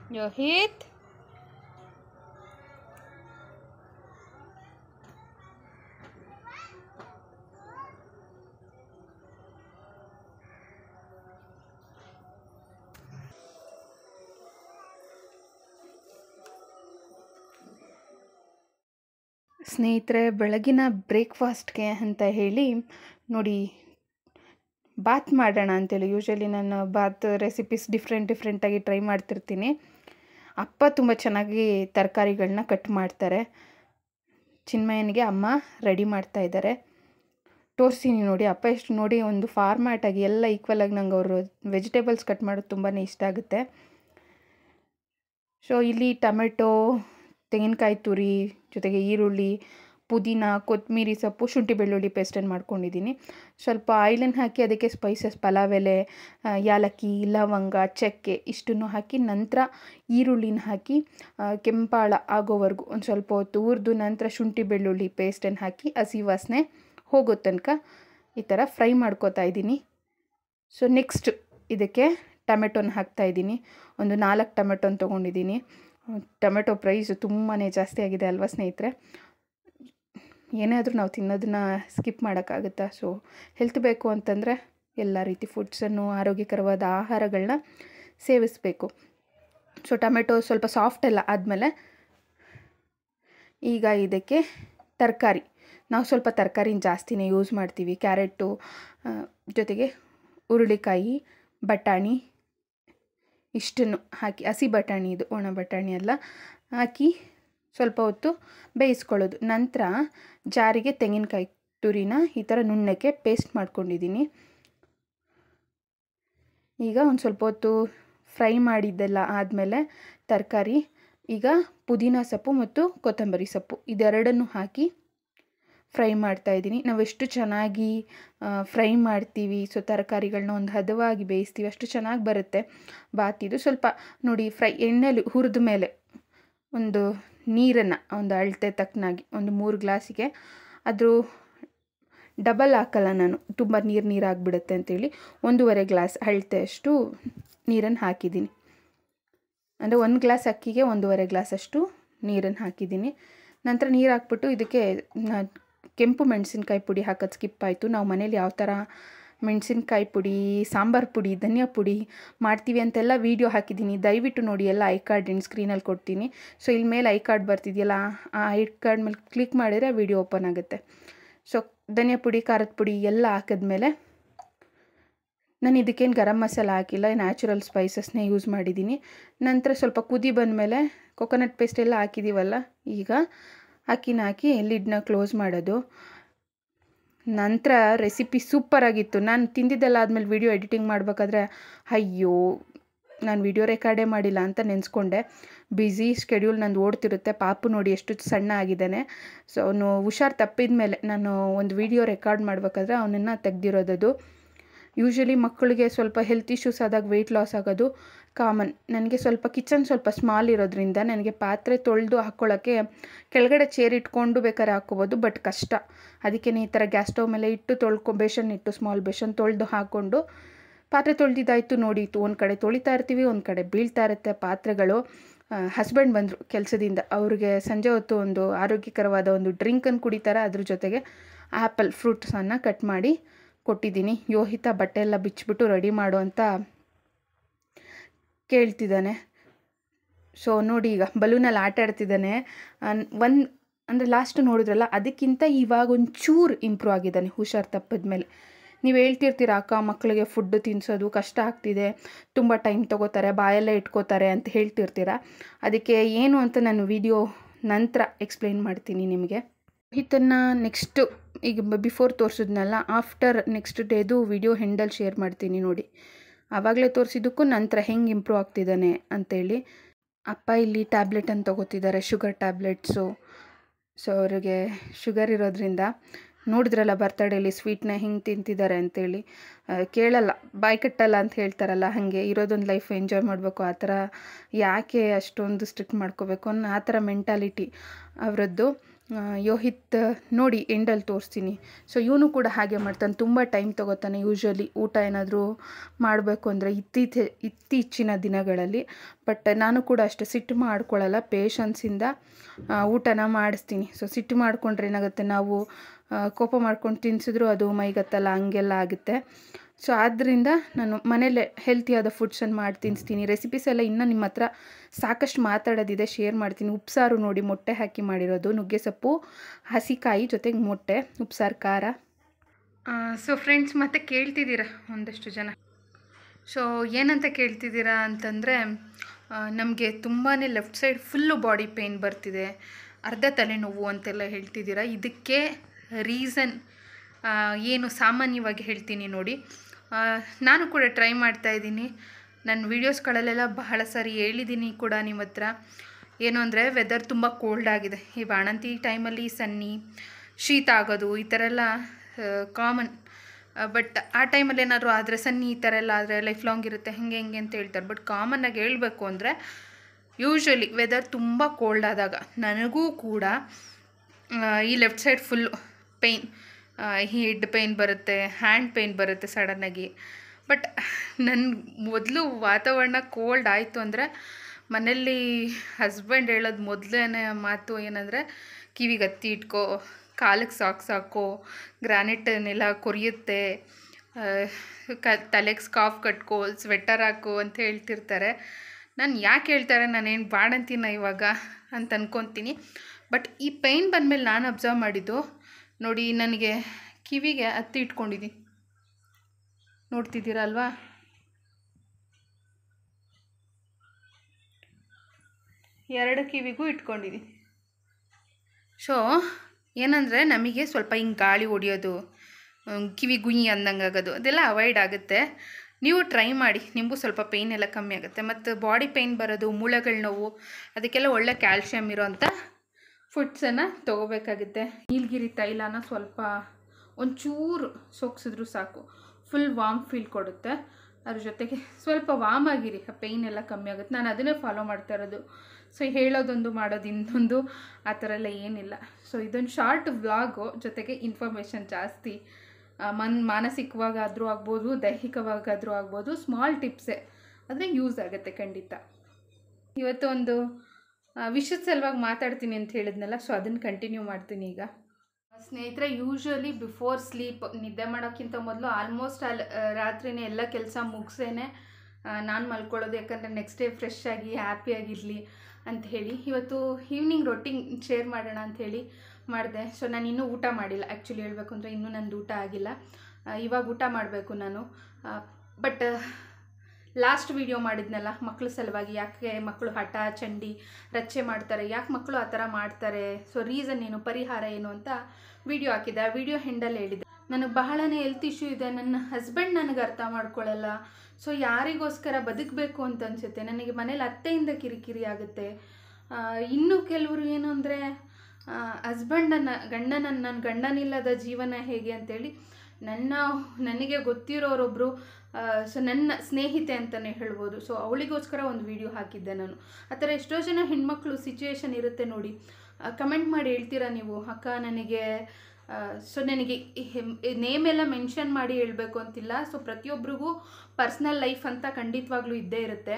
ಯೋಹಿತ್ ಸ್ನೇಹಿತರೆ ಬೆಳಗಿನ ಬ್ರೇಕ್ಫಾಸ್ಟ್ಗೆ ಅಂತ ಹೇಳಿ ನೋಡಿ ಬಾತ್ ಮಾಡೋಣ ಅಂತೇಳಿ ಯೂಶ್ವಲಿ ನಾನು ಬಾತ್ ರೆಸಿಪೀಸ್ ಡಿಫ್ರೆಂಟ್ ಡಿಫ್ರೆಂಟಾಗಿ ಟ್ರೈ ಮಾಡ್ತಿರ್ತೀನಿ ಅಪ್ಪ ತುಂಬ ಚೆನ್ನಾಗಿ ತರಕಾರಿಗಳನ್ನ ಕಟ್ ಮಾಡ್ತಾರೆ ಚಿನ್ಮಯನಿಗೆ ಅಮ್ಮ ರೆಡಿ ಮಾಡ್ತಾ ಇದ್ದಾರೆ ತೋರಿಸ್ತೀನಿ ನೋಡಿ ಅಪ್ಪ ಎಷ್ಟು ನೋಡಿ ಒಂದು ಫಾರ್ಮ್ಯಾಟಾಗಿ ಎಲ್ಲ ಈಕ್ವಲಾಗಿ ನಂಗೆ ಅವರು ವೆಜಿಟೇಬಲ್ಸ್ ಕಟ್ ಮಾಡೋದು ತುಂಬಾ ಇಷ್ಟ ಆಗುತ್ತೆ ಸೊ ಇಲ್ಲಿ ಟೊಮೆಟೊ ತೆಂಗಿನಕಾಯಿ ತುರಿ ಜೊತೆಗೆ ಈರುಳ್ಳಿ ಪುದೀನ ಕೊತ್ತಂಬರಿ ಸೊಪ್ಪು ಶುಂಠಿ ಬೆಳ್ಳುಳ್ಳಿ ಪೇಸ್ಟನ್ನು ಮಾಡ್ಕೊಂಡಿದ್ದೀನಿ ಸ್ವಲ್ಪ ಆಯಿಲನ್ನು ಹಾಕಿ ಅದಕ್ಕೆ ಸ್ಪೈಸಸ್ ಪಲಾವ್ ಎಲೆ ಆ, ಯಾಲಕ್ಕಿ ಲವಂಗ ಚಕ್ಕೆ ಇಷ್ಟನ್ನು ಹಾಕಿ ನಂತರ ಈರುಳ್ಳಿನ ಹಾಕಿ ಆ, ಕೆಂಪಾಳ ಆಗೋವರೆಗೂ ಒಂದು ಸ್ವಲ್ಪ ಹೊತ್ತು ಹುರಿದು ನಂತರ ಶುಂಠಿ ಬೆಳ್ಳುಳ್ಳಿ ಪೇಸ್ಟನ್ನು ಹಾಕಿ ಹಸಿ ವಾಸನೆ ಹೋಗೋ ತನಕ ಈ ಥರ ಫ್ರೈ ಮಾಡ್ಕೋತಾ ಇದ್ದೀನಿ ಸೊ ನೆಕ್ಸ್ಟ್ ಇದಕ್ಕೆ ಟೊಮೆಟೊನ ಹಾಕ್ತಾ ಇದ್ದೀನಿ ಒಂದು ನಾಲ್ಕು ಟೊಮೆಟೊನ ತೊಗೊಂಡಿದ್ದೀನಿ ಟೊಮೆಟೊ ಪ್ರೈಸ್ ತುಂಬಾ ಜಾಸ್ತಿ ಆಗಿದೆ ಅಲ್ವಾ ಸ್ನೇಹಿತರೆ ಏನೇ ಆದರೂ ನಾವು ತಿನ್ನೋದನ್ನ ಸ್ಕಿಪ್ ಮಾಡೋಕ್ಕಾಗುತ್ತಾ ಸೊ ಹೆಲ್ತ್ ಬೇಕು ಅಂತಂದರೆ ಎಲ್ಲ ರೀತಿ ಫುಡ್ಸನ್ನು ಆರೋಗ್ಯಕರವಾದ ಆಹಾರಗಳನ್ನ ಸೇವಿಸಬೇಕು ಸೊ ಟೊಮೆಟೊ ಸ್ವಲ್ಪ ಸಾಫ್ಟ್ ಎಲ್ಲ ಆದಮೇಲೆ ಈಗ ಇದಕ್ಕೆ ತರಕಾರಿ ನಾವು ಸ್ವಲ್ಪ ತರಕಾರಿನ ಜಾಸ್ತಿನೇ ಯೂಸ್ ಮಾಡ್ತೀವಿ ಕ್ಯಾರೆಟು ಆ, ಜೊತೆಗೆ ಹುರುಳಿಕಾಯಿ ಬಟಾಣಿ ಇಷ್ಟನ್ನು ಹಾಕಿ ಹಸಿ ಬಟಾಣಿ ಇದು ಒಣ ಬಟಾಣಿ ಎಲ್ಲ ಹಾಕಿ ಸ್ವಲ್ಪ ಹೊತ್ತು ಬೇಯಿಸ್ಕೊಳ್ಳೋದು ನಂತರ ಜಾರಿಗೆ ತೆಂಗಿನಕಾಯಿ ತುರಿನ ಈ ಥರ ನುಣ್ಣಕ್ಕೆ ಪೇಸ್ಟ್ ಮಾಡ್ಕೊಂಡಿದ್ದೀನಿ ಈಗ ಒಂದು ಸ್ವಲ್ಪ ಹೊತ್ತು ಫ್ರೈ ಮಾಡಿದ್ದೆಲ್ಲ ಆದಮೇಲೆ ತರಕಾರಿ ಈಗ ಪುದೀನ ಸೊಪ್ಪು ಮತ್ತು ಕೊತ್ತಂಬರಿ ಸೊಪ್ಪು ಇದೆರಡನ್ನು ಹಾಕಿ ಫ್ರೈ ಮಾಡ್ತಾ ಇದ್ದೀನಿ ನಾವು ಎಷ್ಟು ಚೆನ್ನಾಗಿ ಫ್ರೈ ಮಾಡ್ತೀವಿ ಸೊ ತರಕಾರಿಗಳನ್ನ ಒಂದು ಹದವಾಗಿ ಬೇಯಿಸ್ತೀವಿ ಅಷ್ಟು ಚೆನ್ನಾಗಿ ಬರುತ್ತೆ ಬಾತಿದು ಸ್ವಲ್ಪ ನೋಡಿ ಫ್ರೈ ಎಣ್ಣೆಲಿ ಹುರಿದ ಮೇಲೆ ಒಂದು ನೀರನ್ನು ಒಂದು ಅಳತೆ ತಕ್ಕನಾಗಿ ಒಂದು ಮೂರು ಗ್ಲಾಸಿಗೆ ಅದು ಡಬಲ್ ಹಾಕಲ್ಲ ನಾನು ತುಂಬ ನೀರು ನೀರು ಆಗಿಬಿಡುತ್ತೆ ಅಂತೇಳಿ ಒಂದೂವರೆ ಗ್ಲಾಸ್ ಅಳತೆಯಷ್ಟು ನೀರನ್ನು ಹಾಕಿದ್ದೀನಿ ಅಂದರೆ ಒಂದು ಗ್ಲಾಸ್ ಅಕ್ಕಿಗೆ ಒಂದೂವರೆ ಗ್ಲಾಸಷ್ಟು ನೀರನ್ನು ಹಾಕಿದ್ದೀನಿ ನಂತರ ನೀರು ಹಾಕ್ಬಿಟ್ಟು ಇದಕ್ಕೆ ನ- ಕೆಂಪು ಮೆಣಸಿನ್ಕಾಯಿ ಪುಡಿ ಹಾಕೋದು ಸ್ಕಿಪ್ ಆಯಿತು ನಾವು ಮನೇಲಿ ಯಾವ ಥರ ಮೆಣಸಿನ್ಕಾಯಿ ಪುಡಿ ಸಾಂಬಾರು ಪುಡಿ ಧನಿಯಾ ಪುಡಿ ಮಾಡ್ತೀವಿ ಅಂತೆಲ್ಲ ವೀಡಿಯೋ ಹಾಕಿದ್ದೀನಿ ದಯವಿಟ್ಟು ನೋಡಿ ಎಲ್ಲ ಐ ಕಾರ್ಡ್ ಇನ್ ಸ್ಕ್ರೀನಲ್ಲಿ ಕೊಡ್ತೀನಿ ಸೊ ಇಲ್ಲಿ ಮೇಲೆ ಐ ಕಾರ್ಡ್ ಬರ್ತಿದೆಯಲ್ಲ ಆ ಐ ಕಾರ್ಡ್ ಮೇಲೆ ಕ್ಲಿಕ್ ಮಾಡಿದರೆ ವಿಡಿಯೋ ಓಪನ್ ಆಗುತ್ತೆ ಸೊ ಧನಿಯಾ ಪುಡಿ ಖಾರದ ಪುಡಿ ಎಲ್ಲ ಹಾಕಿದ್ಮೇಲೆ ನಾನು ಇದಕ್ಕೇನು ಗರಂ ಮಸಾಲ ಹಾಕಿಲ್ಲ ನ್ಯಾಚುರಲ್ ಸ್ಪೈಸಸ್ನೇ ಯೂಸ್ ಮಾಡಿದ್ದೀನಿ ನಂತರ ಸ್ವಲ್ಪ ಕುದಿ ಬಂದಮೇಲೆ ಕೊಕೊನಟ್ ಪೇಸ್ಟ್ ಎಲ್ಲ ಹಾಕಿದ್ದೀವಲ್ಲ ಈಗ ಅಕ್ಕಿನ ಹಾಕಿ ಲಿಡ್ನ ಕ್ಲೋಸ್ ಮಾಡೋದು ನಂತರ ರೆಸಿಪಿ ಸೂಪರಾಗಿತ್ತು ನಾನು ತಿಂದಿದ್ದೆಲ್ಲ ಆದಮೇಲೆ ವಿಡಿಯೋ ಎಡಿಟಿಂಗ್ ಮಾಡಬೇಕಾದ್ರೆ ಅಯ್ಯೋ ನಾನು ವಿಡಿಯೋ ರೆಕಾರ್ಡೇ ಮಾಡಿಲ್ಲ ಅಂತ ನೆನೆಸ್ಕೊಂಡೆ ಬ್ಯುಸಿ ಸ್ಕೆಡ್ಯೂಲ್ ನಂದು ಓಡ್ತಿರುತ್ತೆ ಪಾಪು ನೋಡಿ ಎಷ್ಟು ಸಣ್ಣ ಆಗಿದ್ದಾನೆ ಸೊ ಅವನು ಹುಷಾರು ತಪ್ಪಿದ ಮೇಲೆ ನಾನು ಒಂದು ವಿಡಿಯೋ ರೆಕಾರ್ಡ್ ಮಾಡಬೇಕಾದ್ರೆ ಅವನನ್ನು ತೆಗ್ದಿರೋದದು ಯೂಶ್ವಲಿ ಮಕ್ಕಳಿಗೆ ಸ್ವಲ್ಪ ಹೆಲ್ತ್ ಇಶ್ಯೂಸ್ ಆದಾಗ ವೆಯ್ಟ್ ಲಾಸ್ ಆಗೋದು ಕಾಮನ್ ನನಗೆ ಸ್ವಲ್ಪ ಕಿಚನ್ ಸ್ವಲ್ಪ ಸ್ಮಾಲ್ ಇರೋದ್ರಿಂದ ನನಗೆ ಪಾತ್ರೆ ತೊಳೆದು ಹಾಕ್ಕೊಳ್ಳೋಕ್ಕೆ ಕೆಳಗಡೆ ಚೇರ್ ಇಟ್ಕೊಂಡು ಬೇಕಾದ್ರೆ ಹಾಕ್ಕೋಬೋದು ಬಟ್ ಕಷ್ಟ ಅದಕ್ಕೆ ಈ ಥರ ಗ್ಯಾಸ್ ಸ್ಟವ್ ಮೇಲೆ ಇಟ್ಟು ತೊಳ್ಕೊ ಬೇಷನ್ ಇಟ್ಟು ಸ್ಮಾಲ್ ಬೇಷನ್ ತೊಳೆದು ಹಾಕ್ಕೊಂಡು ಪಾತ್ರೆ ತೊಳೆದಿದ್ದಾಯ್ತು ನೋಡಿ ಒಂದು ಕಡೆ ತೊಳಿತಾ ಇರ್ತೀವಿ ಒಂದು ಕಡೆ ಬೀಳ್ತಾ ಇರುತ್ತೆ ಪಾತ್ರೆಗಳು ಹಸ್ಬೆಂಡ್ ಬಂದರು ಕೆಲಸದಿಂದ ಅವ್ರಿಗೆ ಸಂಜೆ ಹೊತ್ತು ಒಂದು ಆರೋಗ್ಯಕರವಾದ ಒಂದು ಡ್ರಿಂಕನ್ನು ಕುಡಿತಾರೆ ಅದ್ರ ಜೊತೆಗೆ ಆ್ಯಪಲ್ ಫ್ರೂಟ್ಸನ್ನು ಕಟ್ ಮಾಡಿ ಕೊಟ್ಟಿದ್ದೀನಿ ಯೋಹಿತ ಬಟ್ಟೆ ಎಲ್ಲ ಬಿಚ್ಚಿಬಿಟ್ಟು ರೆಡಿ ಮಾಡು ಅಂತ ಕೇಳ್ತಿದ್ದಾನೆ ಸೊ ನೋಡಿ ಈಗ ಬಲೂನಲ್ಲಿ ಆಟ ಆಡ್ತಿದ್ದಾನೆ ಒಂದು ಅಂದರೆ ಲಾಸ್ಟ್ ನೋಡಿದ್ರಲ್ಲ ಅದಕ್ಕಿಂತ ಇವಾಗ ಒಂಚೂರು ಇಂಪ್ರೂವ್ ಆಗಿದ್ದಾನೆ ಹುಷಾರು ತಪ್ಪಿದ ಮೇಲೆ ನೀವು ಹೇಳ್ತಿರ್ತೀರ ಅಕ್ಕ ಮಕ್ಕಳಿಗೆ ಫುಡ್ ತಿನ್ನಿಸೋದು ಕಷ್ಟ ಆಗ್ತಿದೆ ತುಂಬ ಟೈಮ್ ತೊಗೋತಾರೆ ಬಾಯಲ್ಲೇ ಇಟ್ಕೋತಾರೆ ಅಂತ ಹೇಳ್ತಿರ್ತೀರ ಅದಕ್ಕೆ ಏನು ಅಂತ ನಾನು ವಿಡಿಯೋ ನಂತರ ಎಕ್ಸ್ಪ್ಲೈನ್ ಮಾಡ್ತೀನಿ ನಿಮಗೆ ಇದನ್ನು ನೆಕ್ಸ್ಟು ಈಗ ಬಿಫೋರ್ ತೋರಿಸಿದ್ನಲ್ಲ ಆಫ್ಟರ್ ನೆಕ್ಸ್ಟ್ ಡೇದು ವಿಡಿಯೋ ಹೆಂಡಲ್ಲಿ ಶೇರ್ ಮಾಡ್ತೀನಿ ನೋಡಿ ಆವಾಗಲೇ ತೋರಿಸಿದ್ದಕ್ಕೂ ನಂತರ ಹೆಂಗೆ ಇಂಪ್ರೂವ್ ಆಗ್ತಿದ್ದಾನೆ ಅಂತೇಳಿ ಅಪ್ಪ ಇಲ್ಲಿ ಟ್ಯಾಬ್ಲೆಟನ್ನು ತೊಗೋತಿದ್ದಾರೆ ಶುಗರ್ ಟ್ಯಾಬ್ಲೆಟ್ಸು ಸೊ ಅವ್ರಿಗೆ ಶುಗರ್ ಇರೋದ್ರಿಂದ ನೋಡಿದ್ರಲ್ಲ ಬರ್ತಡೇಲಿ ಸ್ವೀಟ್ನ ಹಿಂಗೆ ತಿಂತಿದ್ದಾರೆ ಅಂತೇಳಿ ಆ, ಕೇಳಲ್ಲ ಬಾಯಿ ಕಟ್ಟಲ್ಲ ಅಂತ ಹೇಳ್ತಾರಲ್ಲ ಹಾಗೆ ಇರೋದೊಂದು ಲೈಫ್ ಎಂಜಾಯ್ ಮಾಡಬೇಕು ಆ ಥರ ಯಾಕೆ ಅಷ್ಟೊಂದು ಸ್ಟ್ರಿಕ್ಟ್ ಮಾಡ್ಕೋಬೇಕು ಅನ್ನೋ ಆ ಥರ ಮೆಂಟಾಲಿಟಿ ಅವರದ್ದು ಆ, ಯೋಹಿತ್ ನೋಡಿ ಎಂಡಲ್ಲಿ ತೋರಿಸ್ತೀನಿ ಸೊ ಇವನು ಕೂಡ ಹಾಗೆ ಮಾಡ್ತಾನೆ ತುಂಬ ಟೈಮ್ ತೊಗೋತಾನೆ ಯೂಶ್ವಲಿ ಊಟ ಏನಾದರೂ ಮಾಡಬೇಕು ಅಂದರೆ ಇತ್ತೀಚೆ ಇತ್ತೀಚಿನ ದಿನಗಳಲ್ಲಿ ಬಟ್ ನಾನು ಕೂಡ ಅಷ್ಟೇ ಸಿಟ್ಟು ಮಾಡ್ಕೊಳ್ಳಲ್ಲ ಪೇಷನ್ಸಿಂದ ಊಟನ ಮಾಡಿಸ್ತೀನಿ ಸೊ ಸಿಟ್ಟು ಮಾಡಿಕೊಂಡ್ರೆ ಏನಾಗುತ್ತೆ ನಾವು ಆ, ಕೋಪ ಮಾಡ್ಕೊಂಡು ತಿನ್ಸಿದ್ರು ಅದು ಮೈಗತ್ತಲ್ಲ ಹಂಗೆಲ್ಲ ಆಗುತ್ತೆ ಸೊ ಆದ್ದರಿಂದ ನಾನು ಮನೇಲೆ ಹೆಲ್ತಿಯಾದ ಫುಡ್ಸನ್ನು ಮಾಡಿ ತಿನ್ನಿಸ್ತೀನಿ ರೆಸಿಪೀಸ್ ಎಲ್ಲ ಇನ್ನೂ ನಿಮ್ಮ ಹತ್ರ ಸಾಕಷ್ಟು ಮಾತಾಡೋದಿದೆ ಶೇರ್ ಮಾಡ್ತೀನಿ ಉಪ್ಸಾರು ನೋಡಿ ಮೊಟ್ಟೆ ಹಾಕಿ ಮಾಡಿರೋದು ನುಗ್ಗೆ ಸೊಪ್ಪು ಹಸಿಕಾಯಿ ಜೊತೆಗೆ ಮೊಟ್ಟೆ ಉಪ್ಸಾರು ಖಾರ ಸೊ ಫ್ರೆಂಡ್ಸ್ ಮತ್ತೆ ಕೇಳ್ತಿದ್ದೀರಾ ಒಂದಷ್ಟು ಜನ ಸೊ ಏನಂತ ಕೇಳ್ತಿದ್ದೀರಾ ಅಂತಂದರೆ ನಮಗೆ ತುಂಬಾ left side full body pain ಬರ್ತಿದೆ ಅರ್ಧ ತಲೆನೋವು ಅಂತೆಲ್ಲ ಹೇಳ್ತಿದ್ದೀರಾ ಇದಕ್ಕೆ ರೀಸನ್ ಏನು ಸಾಮಾನ್ಯವಾಗಿ ಹೇಳ್ತೀನಿ ನೋಡಿ ಆ, ನಾನು ಕೂಡ ಟ್ರೈ ಮಾಡ್ತಾ ಇದ್ದೀನಿ ನನ್ನ ವೀಡಿಯೋಸ್ಗಳಲ್ಲೆಲ್ಲ ಬಹಳ ಸಾರಿ ಹೇಳಿದ್ದೀನಿ ಕೂಡ ನಿಮ್ಮ ಹತ್ರ ಏನು ಅಂದರೆ ವೆದರ್ ತುಂಬ ಕೋಲ್ಡ್ ಆಗಿದೆ ಈ ಬಾಣಂತಿ ಟೈಮಲ್ಲಿ ಸನ್ನಿ ಶೀತ ಆಗೋದು ಈ ಥರ ಎಲ್ಲ ಕಾಮನ್ ಬಟ್ ಆ ಟೈಮಲ್ಲಿ ಏನಾದರೂ ಆದರೆ ಸನ್ನಿ ಈ ಥರ ಎಲ್ಲ ಆದರೆ ಲೈಫ್ ಲಾಂಗ್ ಇರುತ್ತೆ ಹೆಂಗೆ ಹೆಂಗೆ ಅಂತ ಹೇಳ್ತಾರೆ ಬಟ್ ಕಾಮನ್ನಾಗಿ ಹೇಳಬೇಕು ಅಂದರೆ ಯೂಶ್ವಲಿ ವೆದರ್ ತುಂಬ ಕೋಲ್ಡ್ ಆದಾಗ ನನಗೂ ಕೂಡ ಆ, ಈ left side full pain head pain ಬರುತ್ತೆ ಹ್ಯಾಂಡ್ ಪೇಯ್ನ್ ಬರುತ್ತೆ ಸಡನ್ನಾಗಿ ಬಟ್ ನನ್ನ ಮೊದಲು ವಾತಾವರಣ ಕೋಲ್ಡ್ ಆಯಿತು ಅಂದರೆ ಮನೇಲಿ ಹಸ್ಬೆಂಡ್ ಹೇಳೋದು ಮೊದಲನೇ ಮಾತು ಏನಂದರೆ ಕಿವಿಗೆ ಹತ್ತಿ ಇಟ್ಕೋ ಕಾಲಿಗೆ ಸಾಕ್ಸ್ ಹಾಕೋ ಗ್ರಾನೈಟ್ ನೆಲ ಕೊರಿಯುತ್ತೆ ಆ, ಕ ತಲೆಗೆ ಸ್ಕಾಫ್ ಕಟ್ಕೋ ಸ್ವೆಟರ್ ಹಾಕು ಅಂತ ಹೇಳ್ತಿರ್ತಾರೆ ನಾನು ಯಾಕೆ ಹೇಳ್ತಾರೆ ನಾನೇನು ಬಾಡಂತೀನ ಇವಾಗ ಅಂತ ಅನ್ಕೊತೀನಿ ಬಟ್ ಈ ಪೈನ್ ಬಂದಮೇಲೆ ನಾನು ಅಬ್ಸರ್ವ್ ಮಾಡಿದ್ದು ನೋಡಿ ನನಗೆ ಕಿವಿಗೆ ಹತ್ತಿ ಇಟ್ಕೊಂಡಿದ್ದೀನಿ ನೋಡ್ತಿದ್ದೀರಾ ಅಲ್ವಾ ಎರಡು ಕಿವಿಗೂ ಇಟ್ಕೊಂಡಿದ್ದೀನಿ ಸೊ ಏನಂದರೆ ನಮಗೆ ಸ್ವಲ್ಪ ಹಿಂಗೆ ಗಾಳಿ ಹೊಡಿಯೋದು ಹ್ಮ್, ಕಿವಿ ಗುಯಿ ಅಂದಂಗೆ ಆಗೋದು ಅದೆಲ್ಲ ಅವಾಯ್ಡ್ ಆಗುತ್ತೆ ನೀವು ಟ್ರೈ ಮಾಡಿ ನಿಮಗೂ ಸ್ವಲ್ಪ ಪೇಯ್ನ್ ಎಲ್ಲ ಕಮ್ಮಿ ಆಗುತ್ತೆ ಮತ್ತು ಬಾಡಿ ಪೇಯ್ನ್ ಬರೋದು ಮೂಳೆಗಳ ನೋವು ಅದಕ್ಕೆಲ್ಲ ಒಳ್ಳೆ ಕ್ಯಾಲ್ಶಿಯಮ್ ಇರೋಂಥ ಫುಡ್ಸನ್ನು ತೊಗೋಬೇಕಾಗುತ್ತೆ ನೀಲಗಿರಿ ತೈಲನ ಸ್ವಲ್ಪ ಒಂಚೂರು ಸೋಕ್ಸಿದ್ರು ಸಾಕು ಫುಲ್ ವಾಮ್ ಫೀಲ್ ಕೊಡುತ್ತೆ ಅದ್ರ ಜೊತೆಗೆ ಸ್ವಲ್ಪ ವಾಮ್ ಆಗಿರಿ ಆ ಪೇಯ್ನ್ ಎಲ್ಲ ಕಮ್ಮಿ ಆಗುತ್ತೆ ನಾನು ಅದನ್ನೇ ಫಾಲೋ ಮಾಡ್ತಾ ಇರೋದು ಸೊ ಹೇಳೋದೊಂದು ಮಾಡೋದು ಇನ್ನೊಂದು ಆ ಥರ ಎಲ್ಲ ಏನಿಲ್ಲ ಸೊ ಇದೊಂದು ಶಾರ್ಟ್ ವ್ಲಾಗು ಜೊತೆಗೆ ಇನ್ಫಾರ್ಮೇಷನ್ ಜಾಸ್ತಿ ಆ, ಮನ್ ಮಾನಸಿಕವಾಗಾದರೂ ಆಗ್ಬೋದು ದೈಹಿಕವಾಗಾದರೂ ಆಗ್ಬೋದು ಸ್ಮಾಲ್ ಟಿಪ್ಸೇ ಆದರೆ ಯೂಸ್ ಆಗುತ್ತೆ ಖಂಡಿತ ಇವತ್ತು ಒಂದು ಆ, ವಿಷಯದ ಸಲುವಾಗಿ ಮಾತಾಡ್ತೀನಿ ಅಂತ ಹೇಳಿದ್ನಲ್ಲ ಸೊ ಅದನ್ನು ಕಂಟಿನ್ಯೂ ಮಾಡ್ತೀನಿ ಈಗ ಸ್ನೇಹಿತರೆ ಯೂಶ್ವಲಿ ಬಿಫೋರ್ ಸ್ಲೀಪ್ ನಿದ್ದೆ ಮಾಡೋಕ್ಕಿಂತ ಮೊದಲು ಆಲ್ಮೋಸ್ಟ್ ಅಲ್ಲಿ ರಾತ್ರಿನೇ ಎಲ್ಲ ಕೆಲಸ ಮುಗಿಸೇನೆ ನಾನು ಮಲ್ಕೊಳ್ಳೋದು ಯಾಕಂದರೆ ನೆಕ್ಸ್ಟ್ ಡೇ ಫ್ರೆಶ್ ಆಗಿ ಹ್ಯಾಪಿಯಾಗಿರಲಿ ಅಂತ ಹೇಳಿ ಇವತ್ತು ಈವ್ನಿಂಗ್ ರೊಟ್ಟಿಂಗ್ ಶೇರ್ ಮಾಡೋಣ ಅಂತ ಹೇಳಿ ಮಾಡಿದೆ ಸೊ ನಾನು ಇನ್ನೂ ಊಟ ಮಾಡಿಲ್ಲ ಆ್ಯಕ್ಚುಲಿ ಹೇಳಬೇಕು ಅಂದರೆ ಇನ್ನೂ ನಂದು ಊಟ ಆಗಿಲ್ಲ ಆ, ಇವಾಗ ಊಟ ಮಾಡಬೇಕು ನಾನು ಬಟ್ ಲಾಸ್ಟ್ ವಿಡಿಯೋ ಮಾಡಿದ್ನಲ್ಲ ಮಕ್ಕಳ ಸಲುವಾಗಿ ಯಾಕೆ ಮಕ್ಕಳು ಹಠ ಚಂಡಿ ರಚ್ಚೆ ಮಾಡ್ತಾರೆ ಯಾಕೆ ಮಕ್ಕಳು ಆ ಥರ ಮಾಡ್ತಾರೆ ಸೊ ರೀಸನ್ ಏನು ಪರಿಹಾರ ಏನು ಅಂತ ವಿಡಿಯೋ ಹಾಕಿದ್ದೆ ಆ ವಿಡಿಯೋ ಹೆಂಡಲ್ಲಿ ಹೇಳಿದೆ ನನಗೆ ಬಹಳನೇ ಹೆಲ್ತ್ ಇಶ್ಯೂ ಇದೆ ನನ್ನ ಹಸ್ಬೆಂಡ್ ನನಗೆ ಅರ್ಥ ಮಾಡ್ಕೊಳ್ಳಲ್ಲ ಸೊ ಯಾರಿಗೋಸ್ಕರ ಬದುಕಬೇಕು ಅಂತ ಅನಿಸುತ್ತೆ ನನಗೆ ಮನೇಲಿ ಅತ್ತೆಯಿಂದ ಕಿರಿಕಿರಿ ಆಗುತ್ತೆ ಆ, ಇನ್ನು ಕೆಲವರು ಏನು ಅಂದರೆ ಹಸ್ಬೆಂಡನ್ನ ಗಂಡನ ನನ್ನ ಗಂಡನಿಲ್ಲದ ಜೀವನ ಹೇಗೆ ಅಂತೇಳಿ ನನ್ನ ನನಗೆ ಗೊತ್ತಿರೋರೊಬ್ಬರು ಸೊ ನನ್ನ ಸ್ನೇಹಿತೆ ಅಂತಲೇ ಹೇಳ್ಬೋದು ಸೊ ಅವಳಿಗೋಸ್ಕರ ಒಂದು ವಿಡಿಯೋ ಹಾಕಿದ್ದೆ ನಾನು ಆ ಥರ ಎಷ್ಟೋ ಜನ ಹೆಣ್ಮಕ್ಳು ಸಿಚುವೇಶನ್ ಇರುತ್ತೆ ನೋಡಿ ಕಮೆಂಟ್ ಮಾಡಿ ಹೇಳ್ತೀರಾ ನೀವು ಅಕ್ಕ ನನಗೆ ಸೊ ನನಗೆ ನೇಮ್ ಎಲ್ಲ ಮೆನ್ಷನ್ ಮಾಡಿ ಹೇಳಬೇಕು ಅಂತಿಲ್ಲ ಸೊ ಪ್ರತಿಯೊಬ್ಬರಿಗೂ ಪರ್ಸ್ನಲ್ ಲೈಫ್ ಅಂತ ಖಂಡಿತವಾಗ್ಲೂ ಇದ್ದೇ ಇರುತ್ತೆ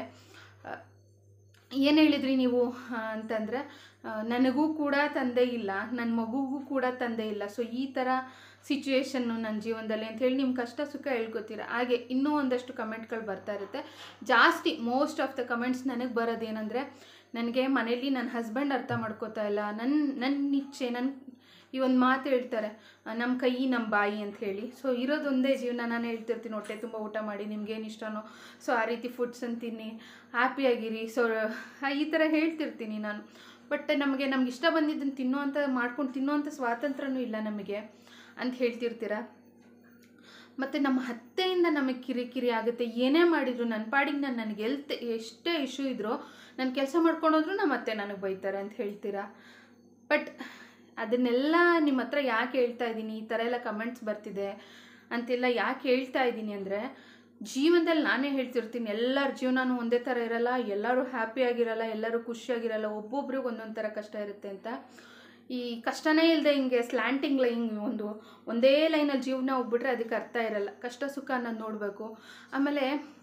ಏನು ಹೇಳಿದ್ರಿ ನೀವು ಆ, ಅಂತಂದರೆ ಆ, ನನಗೂ ಕೂಡ ತಂದೆ ಇಲ್ಲ ನನ್ನ ಮಗುಗೂ ಕೂಡ ತಂದೆ ಇಲ್ಲ ಸೊ ಈ ಥರ ಸಿಚುವೇಶನ್ನು ನನ್ನ ಜೀವನದಲ್ಲಿ ಅಂತ ಹೇಳಿ ನಿಮ್ಮ ಕಷ್ಟ ಸುಖ ಹೇಳ್ಕೊತೀರ ಹಾಗೆ ಇನ್ನೂ ಒಂದಷ್ಟು ಕಮೆಂಟ್ಗಳು ಬರ್ತಾ ಇರುತ್ತೆ ಜಾಸ್ತಿ ಮೋಸ್ಟ್ ಆಫ್ ದ ಕಮೆಂಟ್ಸ್ ನನಗೆ ಬರೋದೇನೆಂದರೆ ನನಗೆ ಮನೇಲಿ ನನ್ನ ಹಸ್ಬೆಂಡ್ ಅರ್ಥ ಮಾಡ್ಕೋತಾ ಇಲ್ಲ ನನ್ನ ನನ್ನ ಇಚ್ಛೆ ನನ್ನ ಈ ಒಂದು ಮಾತು ಹೇಳ್ತಾರೆ ನಮ್ಮ ಕೈ ನಮ್ಮ ಬಾಯಿ ಅಂತ ಹೇಳಿ ಸೊ ಇರೋದೊಂದೇ ಜೀವನ ನಾನು ಹೇಳ್ತಿರ್ತೀನಿ ಹೊಟ್ಟೆ ತುಂಬ ಊಟ ಮಾಡಿ ನಿಮ್ಗೇನು ಇಷ್ಟನೋ ಸೊ ಆ ರೀತಿ ಫುಡ್ಸನ್ನು ತಿನ್ನಿ ಹ್ಯಾಪಿಯಾಗಿರಿ ಸೊ ಈ ಥರ ಹೇಳ್ತಿರ್ತೀನಿ ನಾನು ಬಟ್ ನಮಗೆ ನಮ್ಗೆ ಇಷ್ಟ ಬಂದಿದ್ದನ್ನು ತಿನ್ನೋವಂಥ ಮಾಡ್ಕೊಂಡು ತಿನ್ನೋವಂಥ ಸ್ವಾತಂತ್ರ್ಯನೂ ಇಲ್ಲ ನಮಗೆ ಅಂತ ಹೇಳ್ತಿರ್ತೀರ ಮತ್ತು ನಮ್ಮ ಅತ್ತೆಯಿಂದ ನಮಗೆ ಕಿರಿಕಿರಿ ಆಗುತ್ತೆ ಏನೇ ಮಾಡಿದ್ರು ನನ್ನ ಪಾಡಿಗೆ ನಾನು ನನಗೆ ಎಲ್ತ್ ಎಷ್ಟೇ ಇಶ್ಯೂ ಇದ್ರೂ ನಾನು ಕೆಲಸ ಮಾಡ್ಕೊಂಡೋದ್ರೂ ನಮ್ಮ ಅತ್ತೆ ನನಗೆ ಬೈತಾರೆ ಅಂತ ಹೇಳ್ತೀರಾ ಬಟ್ ಅದನ್ನೆಲ್ಲ ನಿಮ್ಮ ಹತ್ರ ಯಾಕೆ ಹೇಳ್ತಾ ಇದ್ದೀನಿ ಈ ಥರ ಎಲ್ಲ ಕಮೆಂಟ್ಸ್ ಬರ್ತಿದೆ ಅಂತೆಲ್ಲ ಯಾಕೆ ಹೇಳ್ತಾ ಇದ್ದೀನಿ ಅಂದರೆ ಜೀವನದಲ್ಲಿ ನಾನೇ ಹೇಳ್ತಿರ್ತೀನಿ ಎಲ್ಲರ ಜೀವನನೂ ಒಂದೇ ಥರ ಇರಲ್ಲ ಎಲ್ಲರೂ ಹ್ಯಾಪಿಯಾಗಿರಲ್ಲ ಎಲ್ಲರೂ ಖುಷಿಯಾಗಿರಲ್ಲ ಒಬ್ಬೊಬ್ರಿಗೆ ಒಂದೊಂದು ಥರ ಕಷ್ಟ ಇರುತ್ತೆ ಅಂತ ಈ ಕಷ್ಟನೇ ಇಲ್ಲದೆ ಹಿಂಗೆ ಸ್ಲ್ಯಾಂಟಿಂಗ್ ಲೈನ್ ಒಂದು ಒಂದೇ ಲೈನಲ್ಲಿ ಜೀವನ ಹೋಗ್ಬಿಟ್ರೆ ಅದಕ್ಕೆ ಅರ್ಥ ಇರಲ್ಲ ಕಷ್ಟ ಸುಖ ಅನ್ನೋದು ನೋಡಬೇಕು ಆಮೇಲೆ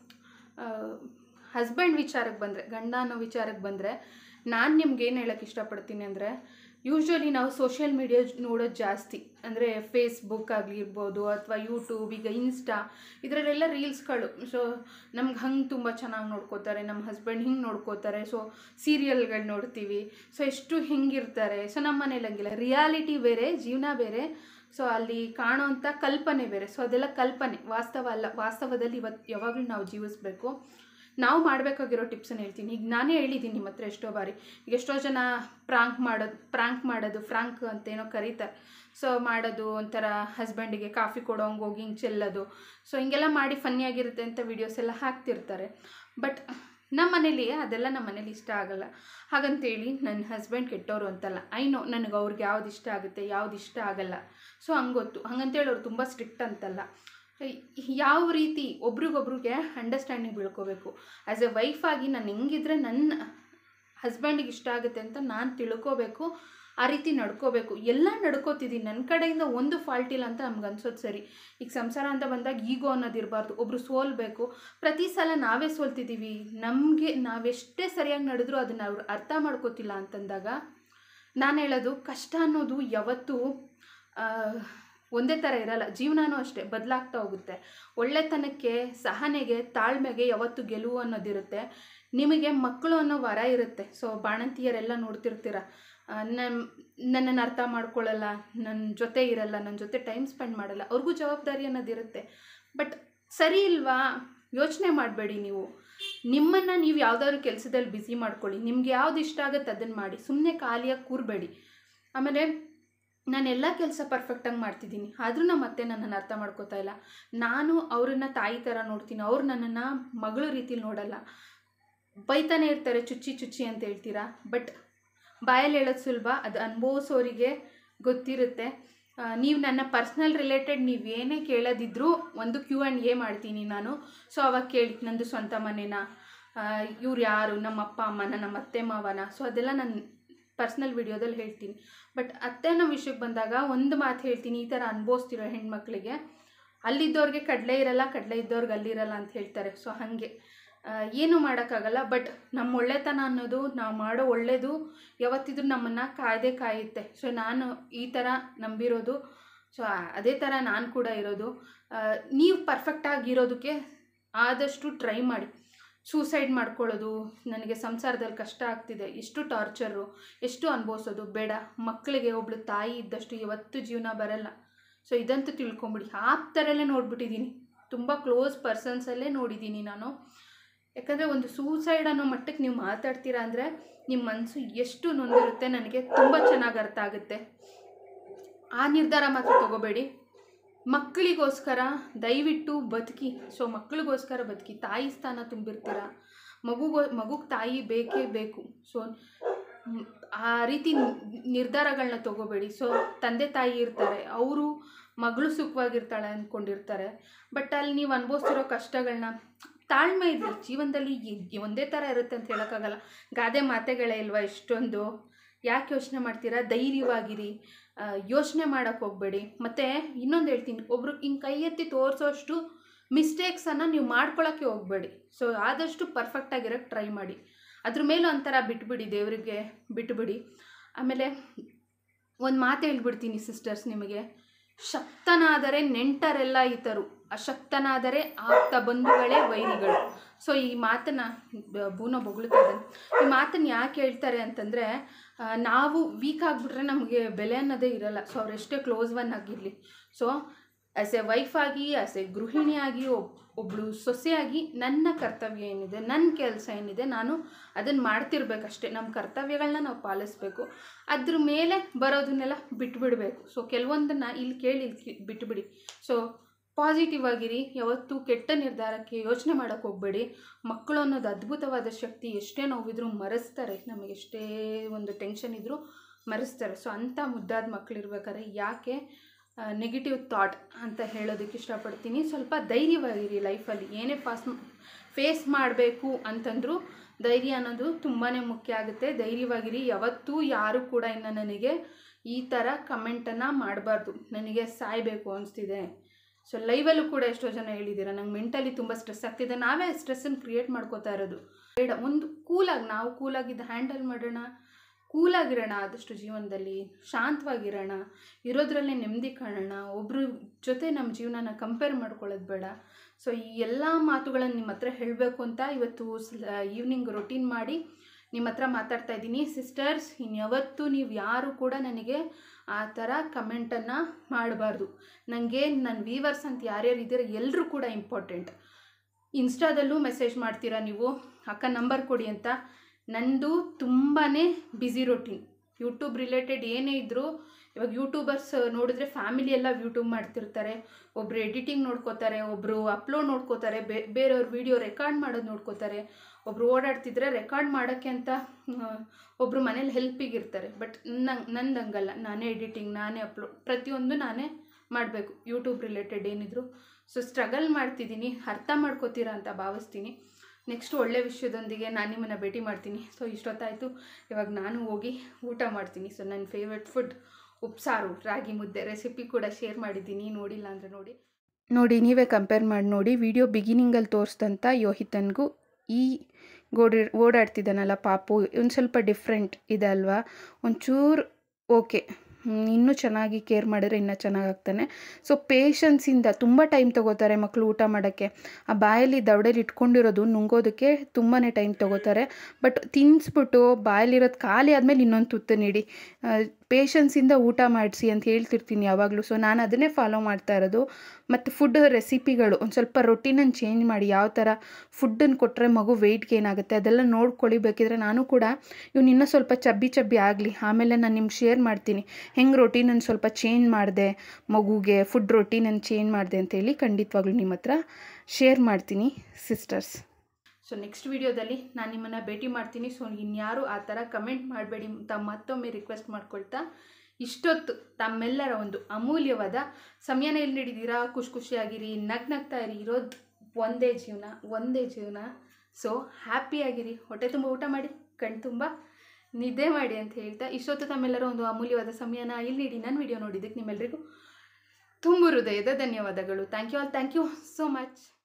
ಹಸ್ಬೆಂಡ್ ವಿಚಾರಕ್ಕೆ ಬಂದರೆ ಗಂಡ ಅನ್ನೋ ವಿಚಾರಕ್ಕೆ ಬಂದರೆ ನಾನು ನಿಮ್ಗೆ ಏನು ಹೇಳೋಕ್ಕೆ ಇಷ್ಟಪಡ್ತೀನಿ ಅಂದರೆ ಯೂಶ್ವಲಿ ನಾವು ಸೋಷಿಯಲ್ ಮೀಡಿಯಾ ನೋಡೋದು ಜಾಸ್ತಿ ಅಂದರೆ ಫೇಸ್ಬುಕ್ ಆಗಿರ್ಬೋದು ಅಥವಾ ಯೂಟ್ಯೂಬ್ ಈಗ ಇನ್ಸ್ಟಾ ಇದರಲ್ಲೆಲ್ಲ ರೀಲ್ಸ್ಗಳು ಸೊ ನಮ್ಗೆ ಹಂಗೆ ತುಂಬ ಚೆನ್ನಾಗಿ ನೋಡ್ಕೋತಾರೆ ನಮ್ಮ ಹಸ್ಬೆಂಡ್ ಹಿಂಗೆ ನೋಡ್ಕೋತಾರೆ ಸೊ ಸೀರಿಯಲ್ಗಳು ನೋಡ್ತೀವಿ ಸೊ ಎಷ್ಟು ಹಿಂಗಿರ್ತಾರೆ ಸೊ ನಮ್ಮ ಮನೇಲಿ ಹಂಗಿಲ್ಲ ರಿಯಾಲಿಟಿ ಬೇರೆ ಜೀವನ ಬೇರೆ ಸೊ ಅಲ್ಲಿ ಕಾಣೋವಂಥ ಕಲ್ಪನೆ ಬೇರೆ ಸೊ ಅದೆಲ್ಲ ಕಲ್ಪನೆ ವಾಸ್ತವ ಅಲ್ಲ ವಾಸ್ತವದಲ್ಲಿ ಇವತ್ತು ಯಾವಾಗಲೂ ನಾವು ಜೀವಿಸ್ಬೇಕು ನಾವು ಮಾಡಬೇಕಾಗಿರೋ ಟಿಪ್ಸನ್ನು ಹೇಳ್ತೀನಿ ಈಗ ನಾನೇ ಹೇಳಿದ್ದೀನಿ ನಿಮ್ಮ ಹತ್ರ ಎಷ್ಟೋ ಬಾರಿ ಈಗ ಎಷ್ಟೋ ಜನ ಪ್ರಾಂಕ್ ಮಾಡೋದು ಪ್ರಾಂಕ್ ಮಾಡೋದು ಫ್ರಾಂಕ್ ಅಂತ ಏನೋ ಕರೀತಾರೆ ಸೊ ಮಾಡೋದು ಒಂಥರ ಹಸ್ಬೆಂಡಿಗೆ ಕಾಫಿ ಕೊಡೋಂಗೆ ಹೋಗಿ ಹಿಂಗೆ ಚೆಲ್ಲೋದು ಸೊ ಹಿಂಗೆಲ್ಲ ಮಾಡಿ ಫನ್ನಿಯಾಗಿರುತ್ತೆ ಅಂತ ವೀಡಿಯೋಸ್ ಎಲ್ಲ ಹಾಕ್ತಿರ್ತಾರೆ ಬಟ್ ನಮ್ಮ ಮನೇಲಿ ಅದೆಲ್ಲ ನಮ್ಮ ಮನೇಲಿ ಇಷ್ಟ ಆಗಲ್ಲ ಹಾಗಂತೇಳಿ ನನ್ನ ಹಸ್ಬೆಂಡ್ ಕೆಟ್ಟವರು ಅಂತಲ್ಲ ಐ ನೋ ನನಗೆ ಅವ್ರಿಗೆ ಯಾವ್ದು ಇಷ್ಟ ಆಗುತ್ತೆ ಯಾವ್ದು ಇಷ್ಟ ಆಗಲ್ಲ ಸೊ ಹಂಗೆ ಗೊತ್ತು ಹಂಗಂತೇಳಿ ಅವ್ರು ತುಂಬ ಸ್ಟ್ರಿಕ್ಟ್ ಅಂತಲ್ಲ ಯಾವ ರೀತಿ ಒಬ್ರಿಗೊಬ್ರಿಗೆ ಅಂಡರ್ಸ್ಟ್ಯಾಂಡಿಂಗ್ ಬೆಳ್ಕೋಬೇಕು ಆ್ಯಸ್ ಎ ವೈಫ್ ಆಗಿ ನಾನು ಹೆಂಗಿದ್ರೆ ನನ್ನ ಹಸ್ಬೆಂಡಿಗೆ ಇಷ್ಟ ಆಗುತ್ತೆ ಅಂತ ನಾನು ತಿಳ್ಕೋಬೇಕು ಆ ರೀತಿ ನಡ್ಕೋಬೇಕು ಎಲ್ಲ ನಡ್ಕೋತಿದ್ದೀನಿ ನನ್ನ ಕಡೆಯಿಂದ ಒಂದು ಫಾಲ್ಟ್ ಇಲ್ಲ ಅಂತ ನಮ್ಗೆ ಅನ್ಸೋದು ಸರಿ ಈಗ ಸಂಸಾರ ಅಂತ ಬಂದಾಗ ಈಗೋ ಅನ್ನೋದು ಇರಬಾರ್ದು ಒಬ್ಬರು ಸೋಲ್ಬೇಕು ಪ್ರತಿ ಸಲ ನಾವೇ ಸೋಲ್ತಿದ್ದೀವಿ ನಮಗೆ ನಾವೆಷ್ಟೇ ಸರಿಯಾಗಿ ನಡೆದ್ರೂ ಅದನ್ನು ಅವ್ರು ಅರ್ಥ ಮಾಡ್ಕೋತಿಲ್ಲ ಅಂತಂದಾಗ ನಾನು ಹೇಳೋದು ಕಷ್ಟ ಅನ್ನೋದು ಯಾವತ್ತೂ ಒಂದೇ ಥರ ಇರಲ್ಲ ಜೀವನನೂ ಅಷ್ಟೇ ಬದಲಾಗ್ತಾ ಹೋಗುತ್ತೆ ಒಳ್ಳೆತನಕ್ಕೆ ಸಹನೆಗೆ ತಾಳ್ಮೆಗೆ ಯಾವತ್ತು ಗೆಲುವು ಅನ್ನೋದಿರುತ್ತೆ ನಿಮಗೆ ಮಕ್ಕಳು ಅನ್ನೋ ವರ ಇರುತ್ತೆ ಸೊ ಬಾಣಂತಿಯರೆಲ್ಲ ನೋಡ್ತಿರ್ತೀರ ನನ್ನ ನನ್ನನ್ನು ಅರ್ಥ ಮಾಡ್ಕೊಳ್ಳಲ್ಲ ನನ್ನ ಜೊತೆ ಇರಲ್ಲ ನನ್ನ ಜೊತೆ ಟೈಮ್ ಸ್ಪೆಂಡ್ ಮಾಡಲ್ಲ ಅವ್ರಿಗೂ ಜವಾಬ್ದಾರಿ ಅನ್ನೋದಿರುತ್ತೆ ಬಟ್ ಸರಿ ಇಲ್ವಾ ಯೋಚನೆ ಮಾಡಬೇಡಿ ನೀವು ನಿಮ್ಮನ್ನು ನೀವು ಯಾವುದಾದ್ರು ಕೆಲಸದಲ್ಲಿ ಬ್ಯುಸಿ ಮಾಡ್ಕೊಳ್ಳಿ ನಿಮ್ಗೆ ಯಾವ್ದು ಇಷ್ಟ ಆಗುತ್ತೆ ಅದನ್ನು ಮಾಡಿ ಸುಮ್ಮನೆ ಖಾಲಿಯಾಗಿ ಕೂರಬೇಡಿ ಆಮೇಲೆ ನಾನು ಎಲ್ಲ ಕೆಲಸ ಪರ್ಫೆಕ್ಟಾಗಿ ಮಾಡ್ತಿದ್ದೀನಿ ಆದರೂ ನಮ್ಮ ಅತ್ತೆ ನನ್ನನ್ನು ಅರ್ಥ ಮಾಡ್ಕೋತಾ ಇಲ್ಲ ನಾನು ಅವ್ರನ್ನ ತಾಯಿ ಥರ ನೋಡ್ತೀನಿ ಅವ್ರು ನನ್ನನ್ನು ಮಗಳು ರೀತಿಲಿ ನೋಡಲ್ಲ ಬೈತಾನೆ ಇರ್ತಾರೆ ಚುಚ್ಚಿ ಚುಚ್ಚಿ ಅಂತ ಹೇಳ್ತೀರಾ ಬಟ್ ಬಾಯಲ್ಲಿ ಹೇಳೋದು ಸುಲಭ ಅದು ಅನುಭವಿಸೋರಿಗೆ ಗೊತ್ತಿರುತ್ತೆ ನೀವು ನನ್ನ ಪರ್ಸ್ನಲ್ ರಿಲೇಟೆಡ್ ನೀವು ಏನೇ ಕೇಳೋದಿದ್ರೂ ಒಂದು ಕ್ಯೂ ಆ್ಯಂಡ್ ಎ ಮಾಡ್ತೀನಿ ನಾನು ಸೊ ಅವಾಗ ಕೇಳಿ ನಂದು ಸ್ವಂತ ಮನೇನ ಇವ್ರು ಯಾರು ನಮ್ಮ ಅಪ್ಪ ಅಮ್ಮನ ನಮ್ಮ ಅತ್ತೆ ಮಾವನ ಸೊ ಅದೆಲ್ಲ ನಾನು ಪರ್ಸ್ನಲ್ ವಿಡಿಯೋದಲ್ಲಿ ಹೇಳ್ತೀನಿ ಬಟ್ ಅತ್ತೆ ನಮ್ಮ ವಿಷಯಕ್ಕೆ ಬಂದಾಗ ಒಂದು ಮಾತು ಹೇಳ್ತೀನಿ ಈ ಥರ ಅನುಭವಿಸ್ತಿರೋ ಹೆಣ್ಮಕ್ಳಿಗೆ ಅಲ್ಲಿದ್ದವ್ರಿಗೆ ಕಡಲೆ ಇರಲ್ಲ ಕಡಲೆ ಇದ್ದವ್ರಿಗೆ ಅಲ್ಲಿರಲ್ಲ ಅಂತ ಹೇಳ್ತಾರೆ ಸೊ ಹಾಗೆ ಏನು ಮಾಡೋಕ್ಕಾಗಲ್ಲ ಬಟ್ ನಮ್ಮ ಒಳ್ಳೆತನ ಅನ್ನೋದು ನಾವು ಮಾಡೋ ಒಳ್ಳೆಯದು ಯಾವತ್ತಿದ್ರೂ ನಮ್ಮನ್ನು ಕಾಯ್ದೆ ಕಾಯುತ್ತೆ ಸೊ ನಾನು ಈ ಥರ ನಂಬಿರೋದು ಸೊ ಅದೇ ಥರ ನಾನು ಕೂಡ ಇರೋದು ನೀವು ಪರ್ಫೆಕ್ಟಾಗಿರೋದಕ್ಕೆ ಆದಷ್ಟು ಟ್ರೈ ಮಾಡಿ ಸೂಸೈಡ್ ಮಾಡ್ಕೊಳ್ಳೋದು ನನಗೆ ಸಂಸಾರದಲ್ಲಿ ಕಷ್ಟ ಆಗ್ತಿದೆ ಎಷ್ಟು ಟಾರ್ಚರು ಎಷ್ಟು ಅನುಭವಿಸೋದು ಬೇಡ ಮಕ್ಕಳಿಗೆ ಒಬ್ಳು ತಾಯಿ ಇದ್ದಷ್ಟು ಯಾವತ್ತೂ ಜೀವನ ಬರಲ್ಲ ಸೊ ಇದಂತೂ ತಿಳ್ಕೊಂಬಿಡಿ ಆಪ್ತರಲ್ಲೇ ನೋಡ್ಬಿಟ್ಟಿದ್ದೀನಿ ತುಂಬ ಕ್ಲೋಸ್ ಪರ್ಸನ್ಸಲ್ಲೇ ನೋಡಿದ್ದೀನಿ ನಾನು ಯಾಕಂದರೆ ಒಂದು ಸೂಸೈಡ್ ಅನ್ನೋ ಮಟ್ಟಕ್ಕೆ ನೀವು ಮಾತಾಡ್ತೀರಾ ಅಂದರೆ ನಿಮ್ಮ ಮನಸ್ಸು ಎಷ್ಟು ನೊಂದಿರುತ್ತೆ ನನಗೆ ತುಂಬ ಚೆನ್ನಾಗಿ ಅರ್ಥ ಆಗುತ್ತೆ ಆ ನಿರ್ಧಾರ ಮಾತ್ರ ತಗೋಬೇಡಿ ಮಕ್ಕಳಿಗೋಸ್ಕರ ದಯವಿಟ್ಟು ಬದುಕಿ ಸೊ ಮಕ್ಕಳಿಗೋಸ್ಕರ ಬದುಕಿ ತಾಯಿ ಸ್ಥಾನ ತುಂಬಿರ್ತೀರ ಮಗುಗೋ ಮಗುಗೆ ತಾಯಿ ಬೇಕೇ ಬೇಕು ಸೊ ಆ ರೀತಿ ನಿರ್ಧಾರಗಳನ್ನ ತಗೋಬೇಡಿ ಸೊ ತಂದೆ ತಾಯಿ ಇರ್ತಾರೆ ಅವರು ಮಗಳು ಸುಖವಾಗಿರ್ತಾಳೆ ಅಂದ್ಕೊಂಡಿರ್ತಾರೆ ಬಟ್ ಅಲ್ಲಿ ನೀವು ಅನುಭವಿಸ್ತಿರೋ ಕಷ್ಟಗಳನ್ನ ತಾಳ್ಮೆ ಇರಲಿ ಜೀವನದಲ್ಲಿ ಒಂದೇ ಥರ ಇರುತ್ತೆ ಅಂತ ಹೇಳೋಕ್ಕಾಗಲ್ಲ ಗಾದೆ ಮಾತೆಗಳೇ ಇಲ್ವಾ ಎಷ್ಟೊಂದು ಯಾಕೆ ಯೋಚನೆ ಮಾಡ್ತೀರಾ ಧೈರ್ಯವಾಗಿರಿ ಯೋಚನೆ ಮಾಡೋಕ್ಕೆ ಹೋಗಬೇಡಿ ಮತ್ತು ಇನ್ನೊಂದು ಹೇಳ್ತೀನಿ ಒಬ್ರು ಹಿಂಗೆ ಕೈ ಎತ್ತಿ ತೋರಿಸೋಷ್ಟು ಮಿಸ್ಟೇಕ್ಸನ್ನು ನೀವು ಮಾಡ್ಕೊಳ್ಳೋಕ್ಕೆ ಹೋಗಬೇಡಿ ಸೊ ಆದಷ್ಟು ಪರ್ಫೆಕ್ಟಾಗಿರೋಕ್ಕೆ ಟ್ರೈ ಮಾಡಿ ಅದ್ರ ಮೇಲೂ ಒಂಥರ ಬಿಟ್ಬಿಡಿ ದೇವರಿಗೆ ಬಿಟ್ಬಿಡಿ ಆಮೇಲೆ ಒಂದು ಮಾತು ಹೇಳ್ಬಿಡ್ತೀನಿ ಸಿಸ್ಟರ್ಸ್ ನಿಮಗೆ ಶಕ್ತನಾದರೆ ನೆಂಟರೆಲ್ಲ ಇತರು ಅಶಕ್ತನಾದರೆ ಆಪ್ತ ಬಂಧುಗಳೇ ವೈರಿಗಳು ಸೊ ಈ ಮಾತನ್ನು ಬೂನೋ ಬೊಗಳ್ತಾ ಇದ್ದಾನೆ ಈ ಮಾತನ್ನು ಯಾಕೆ ಹೇಳ್ತಾರೆ ಅಂತಂದರೆ ನಾವು ವೀಕ್ ಆಗಿಬಿಟ್ರೆ ನಮಗೆ ಬೆಲೆ ಅನ್ನೋದೇ ಇರಲ್ಲ ಸೊ ಅವರೆಷ್ಟೇ ಕ್ಲೋಸ್ ಒನ್ ಆಗಿರಲಿ ಸೊ ಆ್ಯಸ್ ಎ ವೈಫ್ ಆಗಿ ಆ್ಯಸ್ ಎ ಗೃಹಿಣಿಯಾಗಿ ಒಬ್ ಒಬ್ಬಳು ಸೊಸೆಯಾಗಿ ನನ್ನ ಕರ್ತವ್ಯ ಏನಿದೆ ನನ್ನ ಕೆಲಸ ಏನಿದೆ ನಾನು ಅದನ್ನು ಮಾಡ್ತಿರ್ಬೇಕಷ್ಟೇ ನಮ್ಮ ಕರ್ತವ್ಯಗಳನ್ನ ನಾವು ಪಾಲಿಸ್ಬೇಕು ಅದ್ರ ಮೇಲೆ ಬರೋದನ್ನೆಲ್ಲ ಬಿಟ್ಬಿಡಬೇಕು ಸೊ ಕೆಲವೊಂದನ್ನು ಇಲ್ಲಿ ಕೇಳಿ ಇಲ್ಲಿ ಬಿಟ್ಬಿಡಿ ಸೊ ಪಾಸಿಟಿವ್ ಆಗಿರಿ ಯಾವತ್ತೂ ಕೆಟ್ಟ ನಿರ್ಧಾರಕ್ಕೆ ಯೋಚನೆ ಮಾಡೋಕ್ಕೆ ಹೋಗಬೇಡಿ ಮಕ್ಕಳು ಅನ್ನೋದು ಅದ್ಭುತವಾದ ಶಕ್ತಿ ಎಷ್ಟೇ ನೋವಿದ್ರೂ ಮರೆಸ್ತಾರೆ ನಮಗೆ ಎಷ್ಟೇ ಒಂದು ಟೆನ್ಷನ್ ಇದ್ದರೂ ಮರೆಸ್ತಾರೆ ಸೊ ಅಂಥ ಮುದ್ದಾದ ಮಕ್ಕಳು ಇರ್ಬೇಕಾದ್ರೆ ಯಾಕೆ ನೆಗೆಟಿವ್ ಥಾಟ್ ಅಂತ ಹೇಳೋದಕ್ಕೆ ಇಷ್ಟಪಡ್ತೀನಿ ಸ್ವಲ್ಪ ಧೈರ್ಯವಾಗಿರಿ ಲೈಫಲ್ಲಿ ಏನೇ ಪಾಸ್ ಫೇಸ್ ಮಾಡಬೇಕು ಅಂತಂದರೂ ಧೈರ್ಯ ಅನ್ನೋದು ತುಂಬಾ ಮುಖ್ಯ ಆಗುತ್ತೆ ಧೈರ್ಯವಾಗಿರಿ ಯಾವತ್ತೂ ಯಾರು ಕೂಡ ಇನ್ನು ನನಗೆ ಈ ಥರ ಕಮೆಂಟನ್ನು ಮಾಡಬಾರ್ದು ನನಗೆ ಸಾಯಬೇಕು ಅನಿಸ್ತಿದೆ ಸೊ ಲೈವಲ್ಲೂ ಕೂಡ ಎಷ್ಟೋ ಜನ ಹೇಳಿದ್ದೀರ ನಂಗೆ ಮೆಂಟಲಿ ತುಂಬ ಸ್ಟ್ರೆಸ್ ಆಗ್ತಿದೆ ನಾವೇ ಸ್ಟ್ರೆಸ್ಸನ್ನು ಕ್ರಿಯೇಟ್ ಮಾಡ್ಕೋತಾ ಇರೋದು ಬೇಡ ಒಂದು ಕೂಲಾಗಿ ನಾವು ಕೂಲಾಗಿದ್ದು ಹ್ಯಾಂಡಲ್ ಮಾಡೋಣ ಕೂಲಾಗಿರೋಣ ಆದಷ್ಟು ಜೀವನದಲ್ಲಿ ಶಾಂತವಾಗಿರೋಣ ಇರೋದ್ರಲ್ಲೇ ನೆಮ್ಮದಿ ಕಾಣೋಣ ಒಬ್ಬರು ಜೊತೆ ನಮ್ಮ ಜೀವನನ ಕಂಪೇರ್ ಮಾಡ್ಕೊಳ್ಳೋದು ಬೇಡ ಸೊ ಈ ಎಲ್ಲ ಮಾತುಗಳನ್ನು ನಿಮ್ಮ ಹತ್ರ ಹೇಳಬೇಕು ಅಂತ ಇವತ್ತು ಈವ್ನಿಂಗ್ ರೊಟೀನ್ ಮಾಡಿ ನಿಮ್ಮ ಹತ್ರ ಮಾತಾಡ್ತಾ ಇದ್ದೀನಿ ಸಿಸ್ಟರ್ಸ್ ಇನ್ಯಾವತ್ತೂ ನೀವು ಯಾರು ಕೂಡ ನನಗೆ ಆ ಥರ ಕಮೆಂಟನ್ನು ಮಾಡಬಾರ್ದು ನನಗೆ ನನ್ನ ವೀವರ್ಸ್ ಅಂತ ಯಾರ್ಯಾರು ಇದ್ದೀರ ಎಲ್ಲರೂ ಕೂಡ ಇಂಪಾರ್ಟೆಂಟ್ ಇನ್ಸ್ಟಾದಲ್ಲೂ ಮೆಸೇಜ್ ಮಾಡ್ತೀರಾ ನೀವು ಅಕ್ಕ ನಂಬರ್ ಕೊಡಿ ಅಂತ ನಂದು ತುಂಬಾ ಬ್ಯುಸಿ ರೊಟೀನ್ ಯೂಟ್ಯೂಬ್ ರಿಲೇಟೆಡ್ ಏನೇ ಇದ್ದರೂ ಇವಾಗ ಯೂಟ್ಯೂಬರ್ಸ್ ನೋಡಿದ್ರೆ ಫ್ಯಾಮಿಲಿ ಎಲ್ಲ ಯೂಟ್ಯೂಬ್ ಮಾಡ್ತಿರ್ತಾರೆ ಒಬ್ಬರು ಎಡಿಟಿಂಗ್ ನೋಡ್ಕೋತಾರೆ ಒಬ್ಬರು ಅಪ್ಲೋಡ್ ನೋಡ್ಕೋತಾರೆ ಬೇ ಬೇರೆಯವ್ರ ವೀಡಿಯೋ ರೆಕಾರ್ಡ್ ಮಾಡೋದು ನೋಡ್ಕೋತಾರೆ ಒಬ್ಬರು ಓಡಾಡ್ತಿದ್ರೆ ರೆಕಾರ್ಡ್ ಮಾಡೋಕ್ಕೆ ಅಂತ ಒಬ್ಬರು ಮನೇಲಿ ಹೆಲ್ಪಿಗೆ ಇರ್ತಾರೆ ಬಟ್ ನಂಗೆ ನಂದು ಹಂಗಲ್ಲ ನಾನೇ ಎಡಿಟಿಂಗ್ ನಾನೇ ಅಪ್ಲೋಡ್ ಪ್ರತಿಯೊಂದು ನಾನೇ ಮಾಡಬೇಕು ಯೂಟ್ಯೂಬ್ ರಿಲೇಟೆಡ್ ಏನಿದ್ರು ಸೊ ಸ್ಟ್ರಗಲ್ ಮಾಡ್ತಿದ್ದೀನಿ ಅರ್ಥ ಮಾಡ್ಕೋತೀರಾ ಅಂತ ಭಾವಿಸ್ತೀನಿ ನೆಕ್ಸ್ಟ್ ಒಳ್ಳೆ ವಿಷಯದೊಂದಿಗೆ ನಾನು ನಿಮ್ಮನ್ನು ಭೇಟಿ ಮಾಡ್ತೀನಿ ಸೊ ಇಷ್ಟೊತ್ತಾಯಿತು ಇವಾಗ ನಾನು ಹೋಗಿ ಊಟ ಮಾಡ್ತೀನಿ ಸೊ ನನ್ನ ಫೇವ್ರೆಟ್ ಫುಡ್ ಉಪ್ಸಾರು ರಾಗಿ ಮುದ್ದೆ ರೆಸಿಪಿ ಕೂಡ ಶೇರ್ ಮಾಡಿದ್ದೀನಿ ನೋಡಿಲ್ಲ ಅಂದರೆ ನೋಡಿ ನೋಡಿ ನೀವೇ ಕಂಪೇರ್ ಮಾಡಿ ನೋಡಿ ವಿಡಿಯೋ ಬಿಗಿನಿಂಗಲ್ಲಿ ತೋರಿಸ್ದಂಥ ಯೋಹಿತನ್ಗೂ ಈ ಗೋಡಿ ಓಡಾಡ್ತಿದ್ದಾನಲ್ಲ ಪಾಪು ಒಂದು ಸ್ವಲ್ಪ ಡಿಫ್ರೆಂಟ್ ಇದೆ ಅಲ್ವಾ ಒಂಚೂರು ಓಕೆ ಇನ್ನೂ ಚೆನ್ನಾಗಿ ಕೇರ್ ಮಾಡಿದ್ರೆ ಇನ್ನೂ ಚೆನ್ನಾಗಾಗ್ತಾನೆ ಸೊ ಪೇಷನ್ಸಿಂದ ತುಂಬ ಟೈಮ್ ತೊಗೋತಾರೆ ಮಕ್ಕಳು ಊಟ ಮಾಡೋಕ್ಕೆ ಆ ಬಾಯಲ್ಲಿ ದವಡೆಲಿ ಇಟ್ಕೊಂಡಿರೋದು ನುಂಗೋದಕ್ಕೆ ತುಂಬಾ ಟೈಮ್ ತೊಗೋತಾರೆ ಬಟ್ ತಿನ್ನಿಸ್ಬಿಟ್ಟು ಬಾಯಲ್ಲಿರೋದು ಖಾಲಿ ಆದಮೇಲೆ ಇನ್ನೊಂದು ತುತ್ತು ನೀಡಿ ಪೇಷನ್ಸಿಂದ ಊಟ ಮಾಡಿಸಿ ಅಂತ ಹೇಳ್ತಿರ್ತೀನಿ ಯಾವಾಗಲೂ ಸೊ ನಾನು ಅದನ್ನೇ ಫಾಲೋ ಮಾಡ್ತಾ ಇರೋದು ಮತ್ತು ಫುಡ್ ರೆಸಿಪಿಗಳು ಒಂದು ಸ್ವಲ್ಪ ರೊಟೀನನ್ನು ಚೇಂಜ್ ಮಾಡಿ ಯಾವ ಥರ ಫುಡ್ಡನ್ನು ಕೊಟ್ಟರೆ ಮಗು ವೆಯ್ಟ್ ಗೇನ್ ಆಗುತ್ತೆ ಅದೆಲ್ಲ ನೋಡ್ಕೊಳ್ಳಿ ಬೇಕಿದ್ರೆ ನಾನು ಕೂಡ ಇವ್ನು ಇನ್ನೂ ಸ್ವಲ್ಪ ಚಬ್ಬಿ ಚಬ್ಬಿ ಆಗಲಿ ಆಮೇಲೆ ನಾನು ನಿಮ್ಗೆ ಶೇರ್ ಮಾಡ್ತೀನಿ ಹೆಂಗೆ ರೊಟೀನನ್ನು ಸ್ವಲ್ಪ ಚೇಂಜ್ ಮಾಡಿದೆ ಮಗುಗೆ ಫುಡ್ ರೊಟೀನನ್ನು ಚೇಂಜ್ ಮಾಡಿದೆ ಅಂತೇಳಿ ಖಂಡಿತವಾಗ್ಲೂ ನಿಮ್ಮ ಹತ್ರ ಶೇರ್ ಮಾಡ್ತೀನಿ ಸಿಸ್ಟರ್ಸ್ ಸೊ ನೆಕ್ಸ್ಟ್ ವಿಡಿಯೋದಲ್ಲಿ ನಾನು ನಿಮ್ಮನ್ನು ಭೇಟಿ ಮಾಡ್ತೀನಿ ಸೊ ಇನ್ಯಾರು ಆ ಥರ ಕಮೆಂಟ್ ಮಾಡಬೇಡಿ ಅಂತ ಮತ್ತೊಮ್ಮೆ ರಿಕ್ವೆಸ್ಟ್ ಮಾಡ್ಕೊಳ್ತಾ ಇಷ್ಟೊತ್ತು ತಮ್ಮೆಲ್ಲರ ಒಂದು ಅಮೂಲ್ಯವಾದ ಸಮಯನ ಎಲ್ಲಿ ನೀಡಿದ್ದೀರಾ ಖುಷಿ ಖುಷಿಯಾಗಿರಿ ನಗ್ ನಗ್ತಾ ಇರಿ ಇರೋದು ಒಂದೇ ಜೀವನ ಒಂದೇ ಜೀವನ ಸೊ ಹ್ಯಾಪಿಯಾಗಿರಿ ಹೊಟ್ಟೆ ತುಂಬ ಊಟ ಮಾಡಿ ಕಣ್ ತುಂಬ ನಿದ್ದೆ ಮಾಡಿ ಅಂತ ಹೇಳ್ತಾ ಇಷ್ಟೊತ್ತು ತಮ್ಮೆಲ್ಲರ ಒಂದು ಅಮೂಲ್ಯವಾದ ಸಮಯನ ಇಲ್ಲಿ ನೀಡಿ ನನ್ನ ವಿಡಿಯೋ ನೋಡಿದ್ದಕ್ಕೆ ನಿಮ್ಮೆಲ್ಲರಿಗೂ ತುಂಬ ಹೃದಯದ ಧನ್ಯವಾದಗಳು thank you all thank you so much